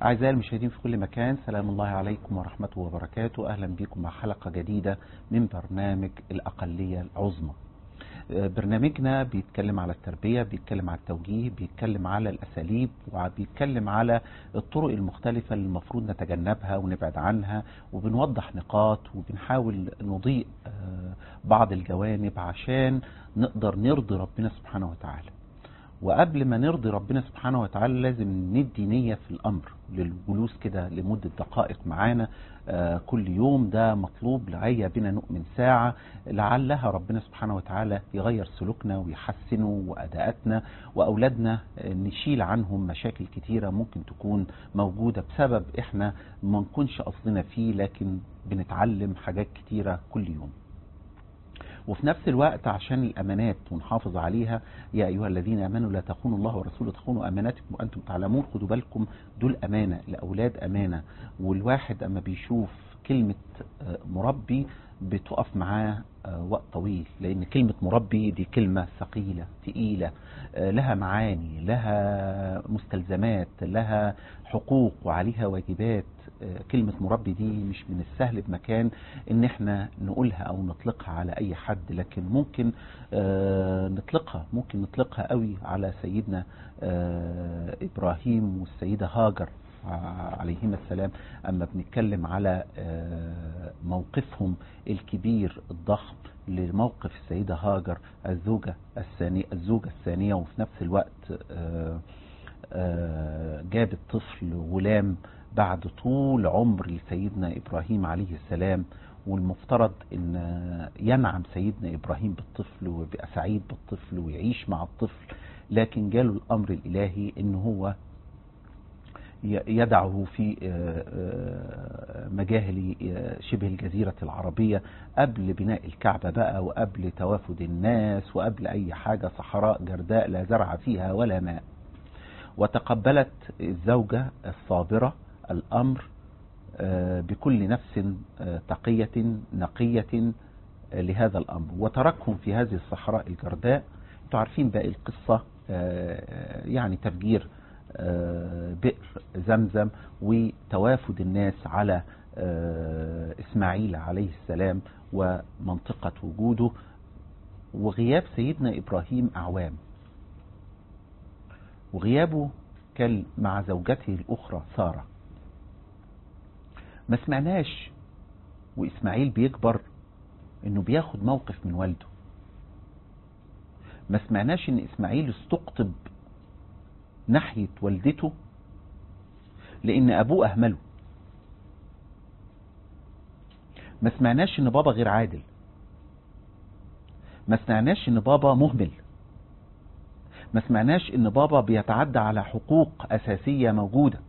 أعزائي المشاهدين في كل مكان سلام الله عليكم ورحمته وبركاته أهلا بكم مع حلقة جديدة من برنامج الأقلية العظمى برنامجنا بيتكلم على التربية بيتكلم على التوجيه بيتكلم على الأساليب وبيتكلم على الطرق المختلفة اللي المفروض نتجنبها ونبعد عنها وبنوضح نقاط وبنحاول نضيء بعض الجوانب عشان نقدر نرضي ربنا سبحانه وتعالى وقبل ما نرضي ربنا سبحانه وتعالى لازم ندي نية في الأمر للجلوس كده لمدة دقائق معانا آه كل يوم ده مطلوب لعيا بنا نؤمن ساعة لعلها ربنا سبحانه وتعالى يغير سلوكنا ويحسنه وأداءاتنا وأولادنا نشيل عنهم مشاكل كتيرة ممكن تكون موجودة بسبب إحنا ما نكونش قصدنا فيه لكن بنتعلم حاجات كتيرة كل يوم وفي نفس الوقت عشان الأمانات ونحافظ عليها يا أيها الذين آمنوا لا تخونوا الله ورسوله تخونوا أماناتكم وأنتم تعلمون خدوا بالكم دول أمانة الأولاد أمانة والواحد أما بيشوف كلمة مربي بتقف معاه وقت طويل لأن كلمة مربي دي كلمة ثقيلة تقيلة لها معاني لها مستلزمات لها حقوق وعليها واجبات كلمة مربي دي مش من السهل بمكان ان احنا نقولها او نطلقها على اي حد لكن ممكن نطلقها ممكن نطلقها قوي على سيدنا ابراهيم والسيدة هاجر عليهما السلام اما بنتكلم على موقفهم الكبير الضخم لموقف السيدة هاجر الزوجة الثانية الزوجة الثانية وفي نفس الوقت جابت طفل غلام بعد طول عمر لسيدنا إبراهيم عليه السلام والمفترض ان ينعم سيدنا إبراهيم بالطفل ويبقى سعيد بالطفل ويعيش مع الطفل لكن جاله الأمر الإلهي ان هو يدعه في مجاهل شبه الجزيرة العربية قبل بناء الكعبة بقى وقبل توافد الناس وقبل أي حاجة صحراء جرداء لا زرع فيها ولا ماء وتقبلت الزوجة الصابرة الأمر بكل نفس تقية نقية لهذا الأمر وتركهم في هذه الصحراء الجرداء انتوا عارفين باقي القصة يعني تفجير بئر زمزم وتوافد الناس على إسماعيل عليه السلام ومنطقة وجوده وغياب سيدنا إبراهيم أعوام وغيابه كان مع زوجته الأخرى سارة ما سمعناش وإسماعيل بيكبر إنه بياخد موقف من والده ما سمعناش إن إسماعيل استقطب ناحية والدته لأن أبوه أهمله ما سمعناش إن بابا غير عادل ما سمعناش إن بابا مهمل ما سمعناش ان بابا بيتعدى على حقوق اساسية موجودة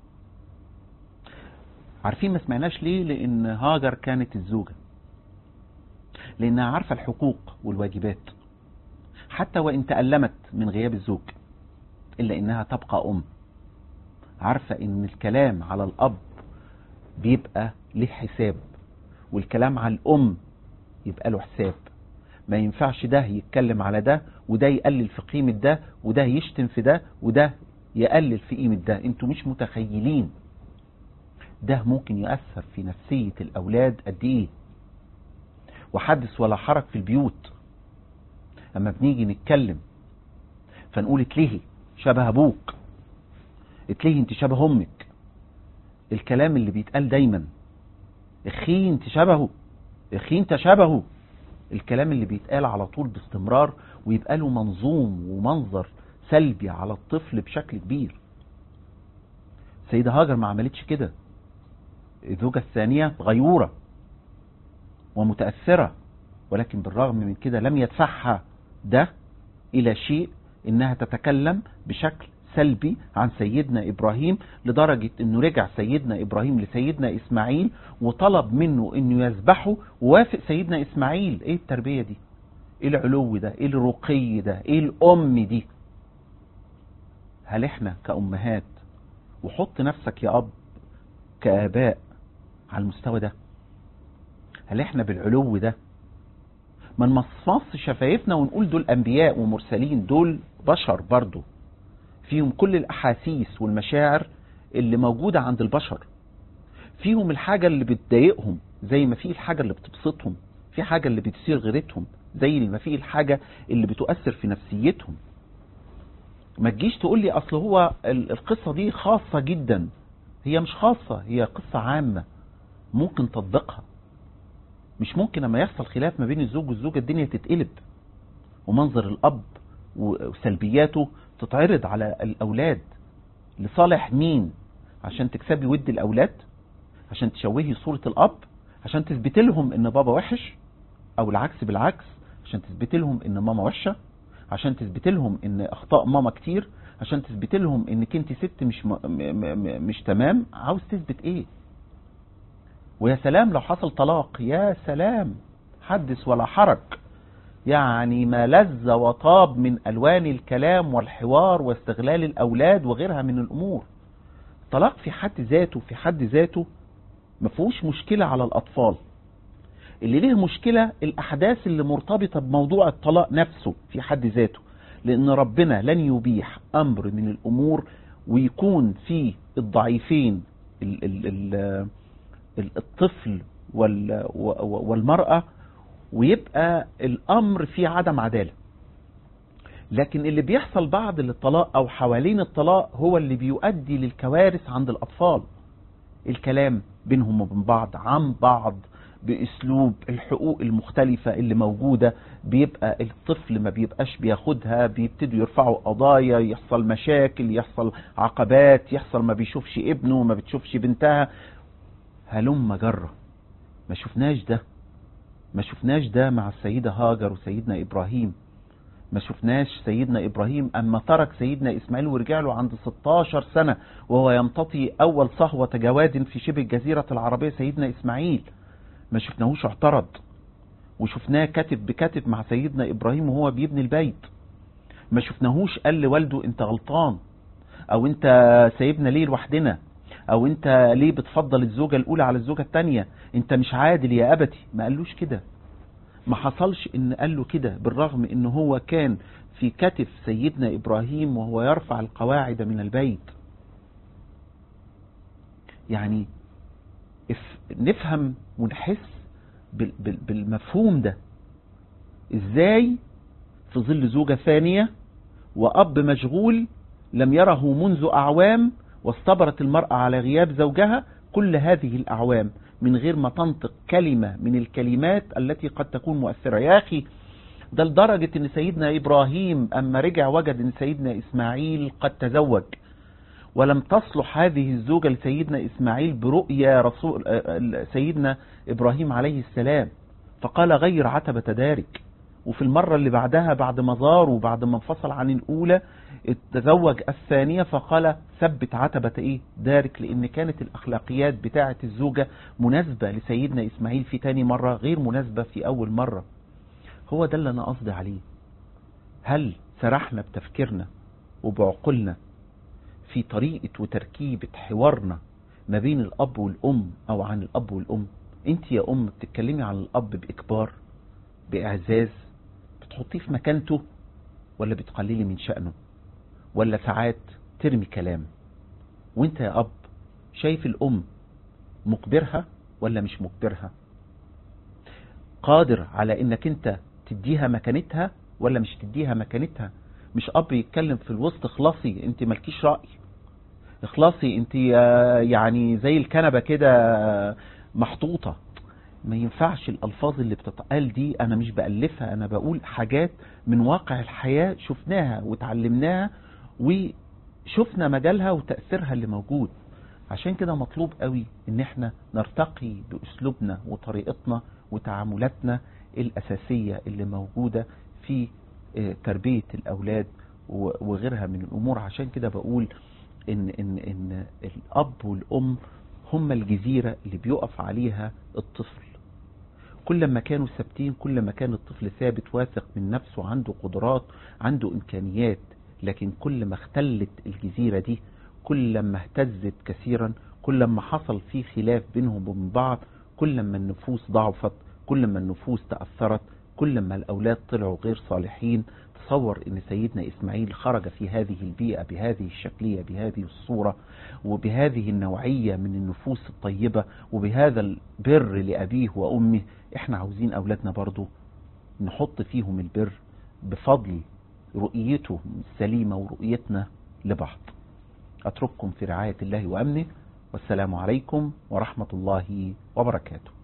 عارفين ما سمعناش ليه لان هاجر كانت الزوجة لانها عارفة الحقوق والواجبات حتى وان تألمت من غياب الزوج الا انها تبقى ام عارفة ان الكلام على الاب بيبقى له حساب والكلام على الام يبقى له حساب ما ينفعش ده يتكلم على ده وده يقلل في قيمة ده وده يشتم في ده وده يقلل في قيمة ده انتوا مش متخيلين ده ممكن يؤثر في نفسية الأولاد قد ايه وحدث ولا حرج في البيوت اما بنيجي نتكلم فنقول اتلهي شبه ابوك اتلهي انت شبه امك الكلام اللي بيتقال دايما اخي انت شبهه اخي انت شبهه الكلام اللي بيتقال على طول باستمرار ويبقى له منظوم ومنظر سلبي على الطفل بشكل كبير سيدة هاجر ما عملتش كده الزوجة الثانية غيورة ومتأثرة ولكن بالرغم من كده لم يدفعها ده إلى شيء إنها تتكلم بشكل سلبي عن سيدنا إبراهيم لدرجة أنه رجع سيدنا إبراهيم لسيدنا إسماعيل وطلب منه أنه يذبحه ووافق سيدنا إسماعيل إيه التربية دي إيه العلو ده إيه الرقي ده إيه الأم دي هل إحنا كأمهات وحط نفسك يا أب كآباء على المستوى ده هل إحنا بالعلو ده ما نمصمص شفايفنا ونقول دول أنبياء ومرسلين دول بشر برضو فيهم كل الأحاسيس والمشاعر اللي موجودة عند البشر فيهم الحاجة اللي بتضايقهم زي ما في الحاجة اللي بتبسطهم في حاجة اللي بتثير غيرتهم زي ما في الحاجة اللي بتؤثر في نفسيتهم ما تجيش تقول لي اصل هو القصة دي خاصة جدا هي مش خاصة هي قصة عامة ممكن تطبيقها مش ممكن لما يحصل خلاف ما بين الزوج والزوجة الدنيا تتقلب ومنظر الأب وسلبياته تتعرض على الأولاد لصالح مين عشان تكسبي ود الأولاد عشان تشوهي صورة الأب عشان تثبت لهم ان بابا وحش او العكس بالعكس عشان تثبت لهم ان ماما وحشة عشان تثبت لهم ان اخطاء ماما كتير عشان تثبت لهم انك انت ست مش م م م مش تمام عاوز تثبت ايه ويا سلام لو حصل طلاق يا سلام حدث ولا حرج يعني ما لذ وطاب من ألوان الكلام والحوار واستغلال الأولاد وغيرها من الأمور الطلاق في حد ذاته في حد ذاته ما فيهوش مشكلة على الأطفال اللي ليه مشكلة الأحداث اللي مرتبطة بموضوع الطلاق نفسه في حد ذاته لأن ربنا لن يبيح أمر من الأمور ويكون في الضعيفين ال ال ال الطفل والمرأة ويبقى الأمر فيه عدم عدالة لكن اللي بيحصل بعد الطلاق أو حوالين الطلاق هو اللي بيؤدي للكوارث عند الأطفال الكلام بينهم وبين بعض عن بعض باسلوب الحقوق المختلفة اللي موجودة بيبقى الطفل ما بيبقاش بياخدها بيبتدوا يرفعوا قضايا يحصل مشاكل يحصل عقبات يحصل ما بيشوفش ابنه ما بتشوفش بنتها هلم جرة ما شفناش ده ما شفناش ده مع السيدة هاجر وسيدنا إبراهيم ما شفناش سيدنا إبراهيم أما ترك سيدنا إسماعيل ورجع له عند 16 سنة وهو يمتطي أول صهوة جواد في شبه الجزيرة العربية سيدنا إسماعيل ما شفناهوش اعترض وشفناه كاتب بكاتب مع سيدنا إبراهيم وهو بيبني البيت ما شفناهوش قال لوالده انت غلطان او انت سايبنا ليه لوحدنا او انت ليه بتفضل الزوجة الاولى على الزوجة التانية انت مش عادل يا ابتي ما قالوش كده ما حصلش ان قال له كده بالرغم ان هو كان في كتف سيدنا ابراهيم وهو يرفع القواعد من البيت يعني نفهم ونحس بالمفهوم ده ازاي في ظل زوجة ثانية واب مشغول لم يره منذ اعوام واستبرت المرأة على غياب زوجها كل هذه الاعوام من غير ما تنطق كلمة من الكلمات التي قد تكون مؤثرة يا أخي ده لدرجة ان سيدنا إبراهيم أما رجع وجد ان سيدنا إسماعيل قد تزوج ولم تصلح هذه الزوجة لسيدنا إسماعيل برؤيا رسول سيدنا إبراهيم عليه السلام فقال غير عتبة دارك وفي المرة اللي بعدها بعد ما زار وبعد ما انفصل عن الأولى تزوج الثانية فقال ثبت عتبة ايه دارك لان كانت الاخلاقيات بتاعة الزوجة مناسبة لسيدنا اسماعيل في تاني مرة غير مناسبة في اول مرة هو ده اللي انا قصدي عليه هل سرحنا بتفكيرنا وبعقولنا في طريقة وتركيبة حوارنا ما بين الاب والام او عن الاب والام انت يا ام بتتكلمي عن الاب باكبار باعزاز بتحطيه في مكانته ولا بتقللي من شأنه ولا ساعات ترمي كلام وانت يا اب شايف الام مقبرها ولا مش مقبرها قادر على انك انت تديها مكانتها ولا مش تديها مكانتها مش اب يتكلم في الوسط اخلصي انت مالكيش رأي اخلصي انت يعني زي الكنبة كده محطوطة ما ينفعش الألفاظ اللي بتتقال دي أنا مش بألفها أنا بقول حاجات من واقع الحياة شفناها وتعلمناها وشفنا مجالها وتأثيرها اللي موجود عشان كده مطلوب قوي ان احنا نرتقي بأسلوبنا وطريقتنا وتعاملاتنا الأساسية اللي موجودة في تربية الأولاد وغيرها من الأمور عشان كده بقول إن, إن, إن الأب والأم هم الجزيرة اللي بيقف عليها الطفل كل ما كانوا ثابتين كل ما كان الطفل ثابت واثق من نفسه عنده قدرات عنده إمكانيات لكن كل ما اختلت الجزيرة دي كل ما اهتزت كثيرا كل ما حصل في خلاف بينهم وبين بعض كل ما النفوس ضعفت كل ما النفوس تأثرت كل ما الأولاد طلعوا غير صالحين نتصور ان سيدنا اسماعيل خرج في هذه البيئة بهذه الشكلية بهذه الصورة وبهذه النوعية من النفوس الطيبة وبهذا البر لأبيه وأمه احنا عاوزين أولادنا برضو نحط فيهم البر بفضل رؤيته السليمة ورؤيتنا لبعض أترككم في رعاية الله وأمنه والسلام عليكم ورحمة الله وبركاته